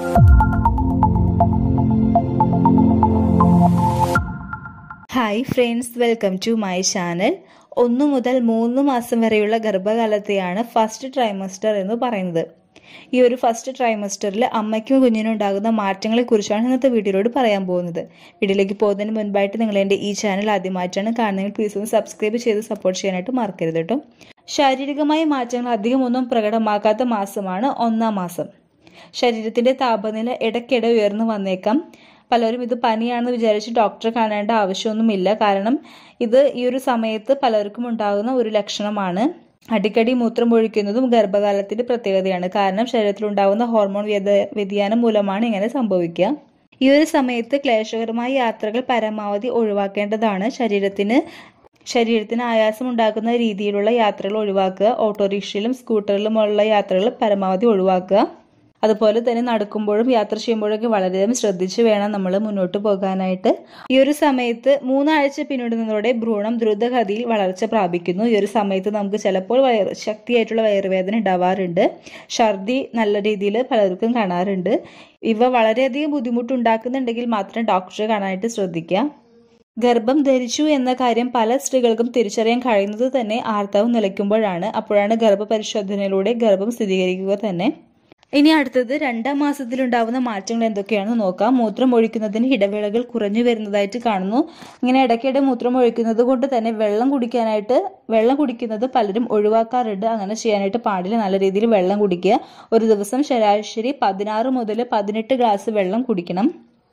hi friends welcome to my channel ഒന്നു മുതൽ മൂന്ന് മാസം വരെയുള്ള ഗർഭകാലത്തെയാണ് ഫസ്റ്റ് ട്രൈമസ്റ്റർ എന്ന് പറയുന്നത് ഈ ഒരു ഫസ്റ്റ് ട്രൈമസ്റ്ററിൽ അമ്മയ്ക്കും കുഞ്ഞിനും ഉണ്ടാകുന്ന മാറ്റങ്ങളെക്കുറിച്ചാണ് ഇന്നത്തെ വീഡിയോയിലൂടെ പറയാൻ പോകുന്നത് വീഡിയോയിലേക്ക് പോകുന്നതിന് മുൻപായിട്ട് നിങ്ങൾ എൻ്റെ ഈ ചാനൽ ആദ്യമായിട്ടാണ് കാണുന്നതെങ്കിൽ പ്ലീസ് ഒന്ന് സബ്സ്ക്രൈബ് ചെയ്ത് സപ്പോർട്ട് ചെയ്യാനായിട്ട് മറക്കരുത് കേട്ടോ ശാരീരികമായ മാറ്റങ്ങൾ അധികമൊന്നും പ്രകടമാക്കാത്ത മാസമാണ് ഒന്നാം മാസം ശരീരത്തിന്റെ താപനില ഇടയ്ക്കിടെ ഉയർന്നു വന്നേക്കാം പലരും ഇത് പനിയാണെന്ന് വിചാരിച്ച് ഡോക്ടറെ കാണേണ്ട ആവശ്യമൊന്നുമില്ല കാരണം ഇത് ഈ ഒരു സമയത്ത് പലർക്കും ഉണ്ടാകുന്ന ഒരു ലക്ഷണമാണ് അടിക്കടി മൂത്രം ഒഴിക്കുന്നതും ഗർഭകാലത്തിന്റെ പ്രത്യേകതയാണ് കാരണം ശരീരത്തിലുണ്ടാകുന്ന ഹോർമോൺ വ്യത വ്യതിയാനം മൂലമാണ് ഇങ്ങനെ സംഭവിക്കുക ഈ ഒരു സമയത്ത് ക്ലേശകരമായ യാത്രകൾ പരമാവധി ഒഴിവാക്കേണ്ടതാണ് ശരീരത്തിന് ശരീരത്തിന് ആയാസം ഉണ്ടാക്കുന്ന രീതിയിലുള്ള യാത്രകൾ ഒഴിവാക്കുക ഓട്ടോറിക്ഷയിലും സ്കൂട്ടറിലുമുള്ള യാത്രകൾ പരമാവധി ഒഴിവാക്കുക അതുപോലെ തന്നെ നടക്കുമ്പോഴും യാത്ര ചെയ്യുമ്പോഴൊക്കെ വളരെയധികം ശ്രദ്ധിച്ച് വേണം നമ്മൾ മുന്നോട്ട് പോകാനായിട്ട് ഈ ഒരു സമയത്ത് മൂന്നാഴ്ച പിന്നിടുന്നതോടെ ഭ്രൂണം ദ്രുതഗതിയിൽ വളർച്ച പ്രാപിക്കുന്നു ഈ ഒരു സമയത്ത് നമുക്ക് ചിലപ്പോൾ വയർ ശക്തിയായിട്ടുള്ള വയറുവേദന ഉണ്ടാവാറുണ്ട് ഛർദി നല്ല രീതിയിൽ പലർക്കും കാണാറുണ്ട് ഇവ വളരെയധികം ബുദ്ധിമുട്ടുണ്ടാക്കുന്നുണ്ടെങ്കിൽ മാത്രം ഡോക്ടറെ കാണാനായിട്ട് ശ്രദ്ധിക്കുക ഗർഭം ധരിച്ചു എന്ന കാര്യം പല സ്ത്രീകൾക്കും തിരിച്ചറിയാൻ കഴിയുന്നത് തന്നെ ആർത്തവം നിലയ്ക്കുമ്പോഴാണ് അപ്പോഴാണ് ഗർഭപരിശോധനയിലൂടെ ഗർഭം സ്ഥിരീകരിക്കുക തന്നെ ഇനി അടുത്തത് രണ്ടാം മാസത്തിലുണ്ടാവുന്ന മാറ്റങ്ങൾ എന്തൊക്കെയാണെന്ന് നോക്കാം മൂത്രം ഒഴിക്കുന്നതിന് ഇടവേളകൾ കുറഞ്ഞു വരുന്നതായിട്ട് കാണുന്നു ഇങ്ങനെ ഇടയ്ക്കിടെ മൂത്രം ഒഴിക്കുന്നത് കൊണ്ട് തന്നെ വെള്ളം കുടിക്കാനായിട്ട് വെള്ളം കുടിക്കുന്നത് പലരും ഒഴിവാക്കാറുണ്ട് അങ്ങനെ ചെയ്യാനായിട്ട് പാടില്ല നല്ല രീതിയിൽ വെള്ളം കുടിക്കുക ഒരു ദിവസം ശരാശരി പതിനാറ് മുതൽ പതിനെട്ട് ഗ്ലാസ് വെള്ളം കുടിക്കണം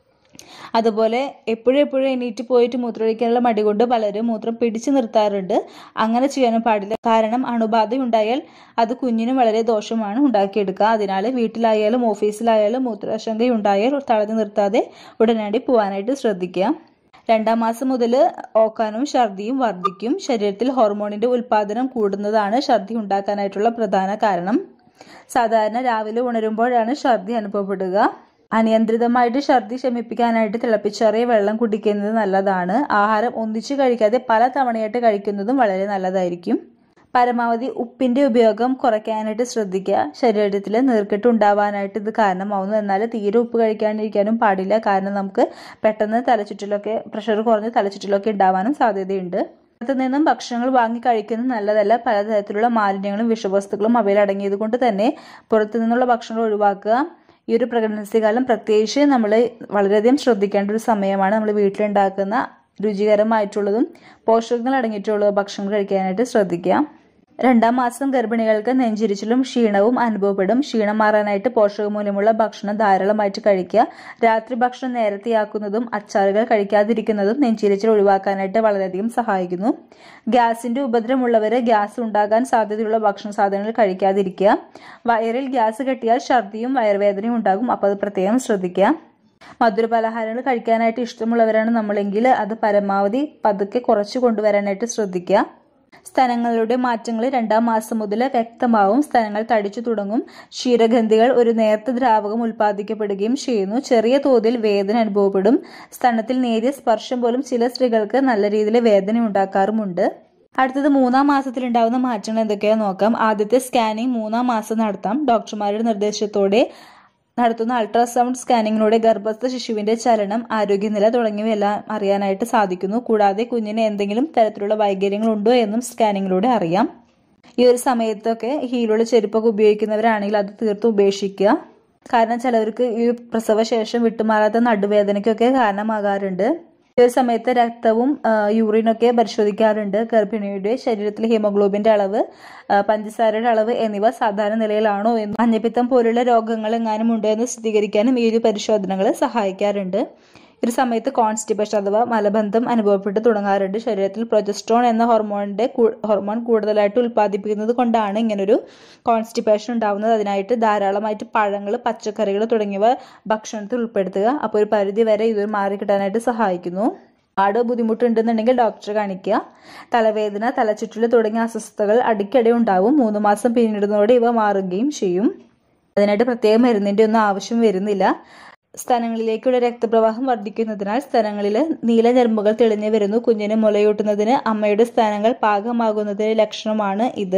അതുപോലെ എപ്പോഴും എപ്പോഴും എണീറ്റ് പോയിട്ട് മൂത്രമൊഴിക്കാനുള്ള മടി കൊണ്ട് പലരും മൂത്രം പിടിച്ചു നിർത്താറുണ്ട് അങ്ങനെ ചെയ്യാനും പാടില്ല കാരണം അണുബാധ ഉണ്ടായാൽ അത് കുഞ്ഞിനും വളരെ ദോഷമാണ് ഉണ്ടാക്കിയെടുക്കുക അതിനാൽ വീട്ടിലായാലും ഓഫീസിലായാലും മൂത്രാശങ്ക ഉണ്ടായാൽ തടഞ്ഞു നിർത്താതെ ഉടനടി പോകാനായിട്ട് ശ്രദ്ധിക്കുക രണ്ടാം മാസം മുതൽ ഓക്കാനും ഛർദിയും വർദ്ധിക്കും ശരീരത്തിൽ ഹോർമോണിന്റെ ഉൽപാദനം കൂടുന്നതാണ് ഛർദി ഉണ്ടാക്കാനായിട്ടുള്ള പ്രധാന കാരണം സാധാരണ രാവിലെ ഉണരുമ്പോഴാണ് ഛർദി അനുഭവപ്പെടുക അനിയന്ത്രിതമായിട്ട് ഛർദി ശമിപ്പിക്കാനായിട്ട് തിളപ്പിച്ചറിയ വെള്ളം കുടിക്കുന്നത് നല്ലതാണ് ആഹാരം ഒന്നിച്ചു കഴിക്കാതെ പല തവണയായിട്ട് കഴിക്കുന്നതും വളരെ നല്ലതായിരിക്കും പരമാവധി ഉപ്പിന്റെ ഉപയോഗം കുറയ്ക്കാനായിട്ട് ശ്രദ്ധിക്കുക ശരീരത്തിൽ നീർക്കെട്ട് ഉണ്ടാവാനായിട്ട് ഇത് കാരണമാവുന്നു എന്നാൽ തീരെ ഉപ്പ് കഴിക്കാണ്ടിരിക്കാനും പാടില്ല കാരണം നമുക്ക് പെട്ടെന്ന് തലചുറ്റലൊക്കെ പ്രഷർ കുറഞ്ഞ് തലചുറ്റലൊക്കെ ഉണ്ടാവാനും സാധ്യതയുണ്ട് പുറത്തു നിന്നും ഭക്ഷണങ്ങൾ വാങ്ങി കഴിക്കുന്നത് നല്ലതല്ല പലതരത്തിലുള്ള മാലിന്യങ്ങളും വിഷവസ്തുക്കളും അവയിൽ അടങ്ങിയത് കൊണ്ട് തന്നെ പുറത്തു നിന്നുള്ള ഭക്ഷണം ഒഴിവാക്കുക ഈ ഒരു പ്രഗ്നൻസി കാലം പ്രത്യേകിച്ച് നമ്മൾ വളരെയധികം ശ്രദ്ധിക്കേണ്ട ഒരു സമയമാണ് നമ്മൾ വീട്ടിലുണ്ടാക്കുന്ന രുചികരമായിട്ടുള്ളതും പോഷകങ്ങൾ അടങ്ങിയിട്ടുള്ള ഭക്ഷണം കഴിക്കാനായിട്ട് ശ്രദ്ധിക്കുക രണ്ടാം മാസം ഗർഭിണികൾക്ക് നെഞ്ചിരിച്ചിലും ക്ഷീണവും അനുഭവപ്പെടും ക്ഷീണം മാറാനായിട്ട് പോഷകമൂല്യമുള്ള ഭക്ഷണം ധാരാളമായിട്ട് കഴിക്കുക രാത്രി ഭക്ഷണം നേരത്തെയാക്കുന്നതും അച്ചാറുകൾ കഴിക്കാതിരിക്കുന്നതും നെഞ്ചിരിച്ചിൽ ഒഴിവാക്കാനായിട്ട് വളരെയധികം സഹായിക്കുന്നു ഗ്യാസിന്റെ ഉപദ്രവമുള്ളവര് ഗ്യാസ് ഉണ്ടാകാൻ സാധ്യതയുള്ള ഭക്ഷണ സാധനങ്ങൾ കഴിക്കാതിരിക്കുക വയറിൽ ഗ്യാസ് കെട്ടിയാൽ ഛർദിയും വയറുവേദനയും ഉണ്ടാകും അപ്പോൾ അത് പ്രത്യേകം ശ്രദ്ധിക്കുക മധുരപലഹാരങ്ങൾ കഴിക്കാനായിട്ട് ഇഷ്ടമുള്ളവരാണ് നമ്മളെങ്കിൽ അത് പരമാവധി പതുക്കെ കുറച്ച് കൊണ്ടുവരാനായിട്ട് ശ്രദ്ധിക്കുക സ്ഥലങ്ങളുടെ മാറ്റങ്ങൾ രണ്ടാം മാസം മുതൽ വ്യക്തമാവും സ്ഥലങ്ങൾ തടിച്ചു തുടങ്ങും ക്ഷീരഗന്ധികൾ ഒരു നേർത്ത ദ്രാവകം ഉൽപ്പാദിക്കപ്പെടുകയും ചെയ്യുന്നു ചെറിയ തോതിൽ വേദന അനുഭവപ്പെടും സ്തനത്തിൽ നേരിയ സ്പർശം പോലും ചില സ്ത്രീകൾക്ക് നല്ല രീതിയിൽ വേദന ഉണ്ടാക്കാറുമുണ്ട് അടുത്തത് മൂന്നാം മാസത്തിൽ ഉണ്ടാകുന്ന മാറ്റങ്ങൾ എന്തൊക്കെയാണെന്ന് നോക്കാം ആദ്യത്തെ സ്കാനിങ് മൂന്നാം മാസം നടത്താം ഡോക്ടർമാരുടെ നിർദ്ദേശത്തോടെ നടത്തുന്ന അൾട്രാസൗണ്ട് സ്കാനിങ്ങിലൂടെ ഗർഭസ്ഥ ശിശുവിന്റെ ചലനം ആരോഗ്യനില തുടങ്ങിയവയെല്ലാം അറിയാനായിട്ട് സാധിക്കുന്നു കൂടാതെ കുഞ്ഞിന് എന്തെങ്കിലും തരത്തിലുള്ള വൈകല്യങ്ങൾ ഉണ്ടോ എന്നും സ്കാനിങ്ങിലൂടെ അറിയാം ഈ ഒരു സമയത്തൊക്കെ ഹീലുള്ള ചെരുപ്പൊക്കെ ഉപയോഗിക്കുന്നവരാണെങ്കിൽ അത് തീർത്തും ഉപേക്ഷിക്കുക കാരണം ചിലവർക്ക് ഈ പ്രസവശേഷം വിട്ടുമാറാത്ത നടുവേദനയ്ക്കൊക്കെ കാരണമാകാറുണ്ട് ഈ ഒരു സമയത്ത് രക്തവും യൂറിനൊക്കെ പരിശോധിക്കാറുണ്ട് ഗർഭിണിയുടെ ശരീരത്തിലെ ഹീമോഗ്ലോബിന്റെ അളവ് പഞ്ചസാരയുടെ അളവ് എന്നിവ സാധാരണ നിലയിലാണോ എന്നും മഞ്ഞപ്പിത്തം പോലുള്ള രോഗങ്ങൾ എങ്ങാനും ഉണ്ടോ എന്ന് സ്ഥിരീകരിക്കാനും ഈ ഒരു പരിശോധനകൾ സഹായിക്കാറുണ്ട് ഒരു സമയത്ത് കോൺസ്റ്റിപ്പേഷൻ അഥവാ മലബന്ധം അനുഭവപ്പെട്ട് തുടങ്ങാറുണ്ട് ശരീരത്തിൽ പ്രൊജസ്ട്രോൺ എന്ന ഹോർമോണിന്റെ ഹോർമോൺ കൂടുതലായിട്ട് ഉൽപ്പാദിപ്പിക്കുന്നത് കൊണ്ടാണ് ഇങ്ങനൊരു കോൺസ്റ്റിപ്പേഷൻ ഉണ്ടാവുന്നത് അതിനായിട്ട് ധാരാളമായിട്ട് പഴങ്ങൾ പച്ചക്കറികൾ തുടങ്ങിയവ ഭക്ഷണത്തിൽ ഉൾപ്പെടുത്തുക അപ്പോൾ ഒരു പരിധി വരെ ഇത് മാറിക്കിട്ടാനായിട്ട് സഹായിക്കുന്നു ഒരുപാട് ബുദ്ധിമുട്ടുണ്ടെന്നുണ്ടെങ്കിൽ ഡോക്ടറെ കാണിക്കുക തലവേദന തലചുറ്റൽ തുടങ്ങിയ അസ്വസ്ഥതകൾ അടിക്കടി ഉണ്ടാവും മൂന്ന് മാസം പിന്നിടുന്നതോടെ ഇവ മാറുകയും ചെയ്യും അതിനായിട്ട് പ്രത്യേക മരുന്നിന്റെ ഒന്നും ആവശ്യം വരുന്നില്ല സ്ഥലങ്ങളിലേക്കുള്ള രക്തപ്രവാഹം വർദ്ധിക്കുന്നതിനാൽ സ്ഥലങ്ങളിൽ നീലഞരമ്പുകൾ തെളിഞ്ഞു വരുന്നു കുഞ്ഞിന് മുലയൂട്ടുന്നതിന് അമ്മയുടെ സ്ഥാനങ്ങൾ പാകമാകുന്നതിന്റെ ലക്ഷണമാണ് ഇത്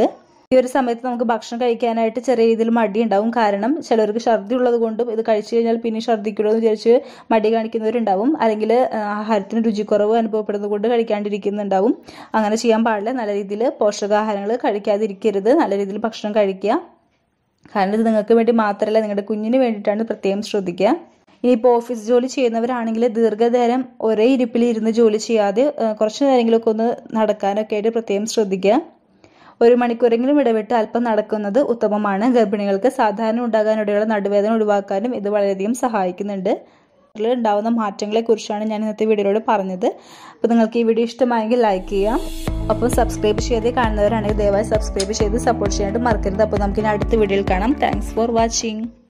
ഈ ഒരു സമയത്ത് നമുക്ക് ഭക്ഷണം കഴിക്കാനായിട്ട് ചെറിയ രീതിയിൽ മടി ഉണ്ടാവും കാരണം ചിലർക്ക് ഛർദി ഉള്ളത് കൊണ്ടും ഇത് കഴിച്ചു കഴിഞ്ഞാൽ പിന്നെ ഛർദ്ദിക്കുള്ളൂ എന്ന് വിചാരിച്ച് മടി കാണിക്കുന്നവരുണ്ടാവും അല്ലെങ്കിൽ ആഹാരത്തിന് രുചിക്കുറവ് അനുഭവപ്പെടുന്നത് കൊണ്ട് കഴിക്കാണ്ടിരിക്കുന്നുണ്ടാവും അങ്ങനെ ചെയ്യാൻ പാടില്ല നല്ല രീതിയിൽ പോഷകാഹാരങ്ങൾ കഴിക്കാതിരിക്കരുത് നല്ല രീതിയിൽ ഭക്ഷണം കഴിക്കുക കാരണം ഇത് നിങ്ങൾക്ക് വേണ്ടി മാത്രമല്ല നിങ്ങളുടെ കുഞ്ഞിന് വേണ്ടിയിട്ടാണ് പ്രത്യേകം ശ്രദ്ധിക്കുക ഇനിയിപ്പോൾ ഓഫീസ് ജോലി ചെയ്യുന്നവരാണെങ്കിൽ ദീർഘനേരം ഒരേ ഇരിപ്പിൽ ഇരുന്ന് ജോലി ചെയ്യാതെ കുറച്ച് നേരങ്ങളൊക്കെ ഒന്ന് നടക്കാനൊക്കെ ആയിട്ട് പ്രത്യേകം ശ്രദ്ധിക്കുക ഒരു മണിക്കൂറെങ്കിലും ഇടവിട്ട് അല്പം നടക്കുന്നത് ഉത്തമമാണ് ഗർഭിണികൾക്ക് സാധാരണ ഉണ്ടാകാനിടയുള്ള നടുവേദന ഒഴിവാക്കാനും ഇത് വളരെയധികം സഹായിക്കുന്നുണ്ട് ഉണ്ടാവുന്ന മാറ്റങ്ങളെ കുറിച്ചാണ് ഞാൻ ഇന്നത്തെ വീഡിയോയിലൂടെ പറഞ്ഞത് അപ്പോൾ നിങ്ങൾക്ക് ഈ വീഡിയോ ഇഷ്ടമായെങ്കിൽ ലൈക്ക് ചെയ്യാം അപ്പോൾ സബ്സ്ക്രൈബ് ചെയ്ത് കാണുന്നവരാണെങ്കിൽ ദയവായി സബ്സ്ക്രൈബ് ചെയ്ത് സപ്പോർട്ട് ചെയ്യാനായിട്ട് മറക്കരുത് അപ്പോൾ നമുക്ക് ഇനി അടുത്ത വീഡിയോയിൽ കാണാം താങ്ക്സ് ഫോർ വാച്ചിങ്